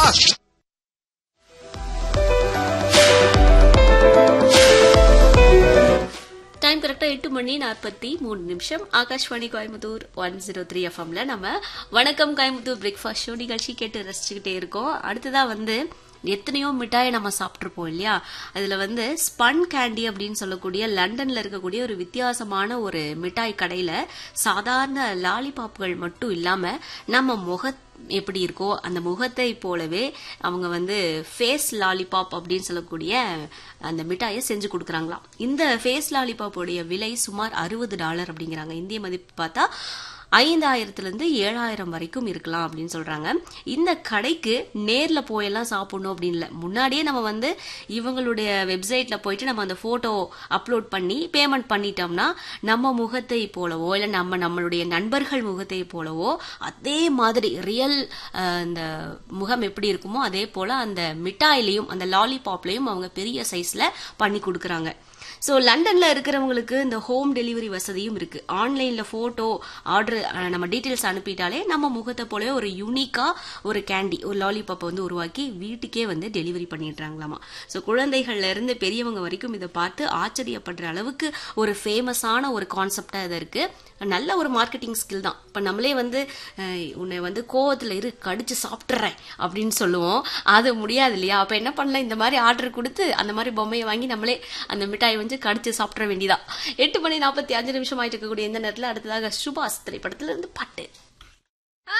சபாஷ் டைம் கரெக்டா எட்டு மணி நாற்பத்தி மூணு நிமிஷம் Akashvani Coimbatore one zero three எஃப்எம்ல நம்ம வணக்கம் கோயம்புத்தூர் பிரேக்ஃபாஸ்ட் ஷோ நிகழ்ச்சி கேட்டு ரசிச்சுக்கிட்டே இருக்கோம் அடுத்ததா வந்து எத்தனையோ மிட்டாயை நம்ம சாப்பிட்ருப்போம் இல்லையா அதுல வந்து ஸ்பன் கேண்டி அப்படின்னு சொல்லக்கூடிய லண்டன்ல இருக்கக்கூடிய ஒரு வித்தியாசமான ஒரு மிட்டாய் கடையில சாதாரண லாலிபாப்புகள் மட்டும் இல்லாம நம்ம முக எப்படி இருக்கோ அந்த முகத்தை போலவே அவங்க வந்து ஃபேஸ் லாலிபாப் அப்படின்னு சொல்லக்கூடிய அந்த மிட்டாயை செஞ்சு கொடுக்குறாங்களாம் இந்த ஃபேஸ் லாலிபாப்போடைய விலை சுமார் அறுபது டாலர் அப்படிங்கிறாங்க இந்திய மதிப்பு பார்த்தா ஐந்தாயிரத்துல இருந்து ஏழாயிரம் வரைக்கும் இருக்கலாம் அப்படின்னு சொல்றாங்க இந்த கடைக்கு நேர்ல போயெல்லாம் சாப்பிடணும் அப்படின்னு இல்லை முன்னாடியே நம்ம வந்து இவங்களுடைய வெப்சைட்ல போயிட்டு நம்ம அந்த போட்டோ அப்லோட் பண்ணி பேமெண்ட் பண்ணிட்டோம்னா நம்ம முகத்தை போலவோ இல்லை நம்ம நம்மளுடைய நண்பர்கள் முகத்தை போலவோ அதே மாதிரி ரியல் இந்த முகம் எப்படி இருக்குமோ அதே போல அந்த மிட்டாயிலையும் அந்த லாலிபாப்லையும் அவங்க பெரிய சைஸ்ல பண்ணி கொடுக்குறாங்க ஸோ லண்டன்ல இருக்கிறவங்களுக்கு இந்த ஹோம் டெலிவரி வசதியும் இருக்கு ஆன்லைன்ல போட்டோ ஆர்டர் நம்ம டீட்டெயில்ஸ் அனுப்பிட்டாலே நம்ம முகத்தை போலவே ஒரு யூனிக்கா ஒரு கேண்டி ஒரு லாலிபாப்பை வந்து உருவாக்கி வீட்டுக்கே வந்து டெலிவரி பண்ணிடுறாங்களாமா ஸோ குழந்தைகள்ல இருந்து பெரியவங்க வரைக்கும் இதை பார்த்து ஆச்சரியப்படுற அளவுக்கு ஒரு ஃபேமஸான ஒரு கான்செப்டா இது இருக்கு நல்ல ஒரு மார்க்கெட்டிங் ஸ்கில் தான் இப்போ நம்மளே வந்து அஹ், உன்னை வந்து கோவத்தில் இரு கடிச்சு சாப்பிட்றேன் அப்படின்னு சொல்லுவோம் அது முடியாது இல்லையா அப்போ என்ன பண்ணலாம் இந்த மாதிரி ஆர்டர் கொடுத்து அந்த மாதிரி பொம்மையை வாங்கி நம்மளே அந்த மிட்டாயை வந்து கடிச்சு சாப்பிட்ற வேண்டியதான் எட்டு மணி நாற்பத்தி அஞ்சு நிமிஷம் ஆயிட்டு இருக்கக்கூடிய இந்த நேரத்தில் அடுத்ததாக சுபாஷ் திரைப்படத்துல இருந்து பாட்டு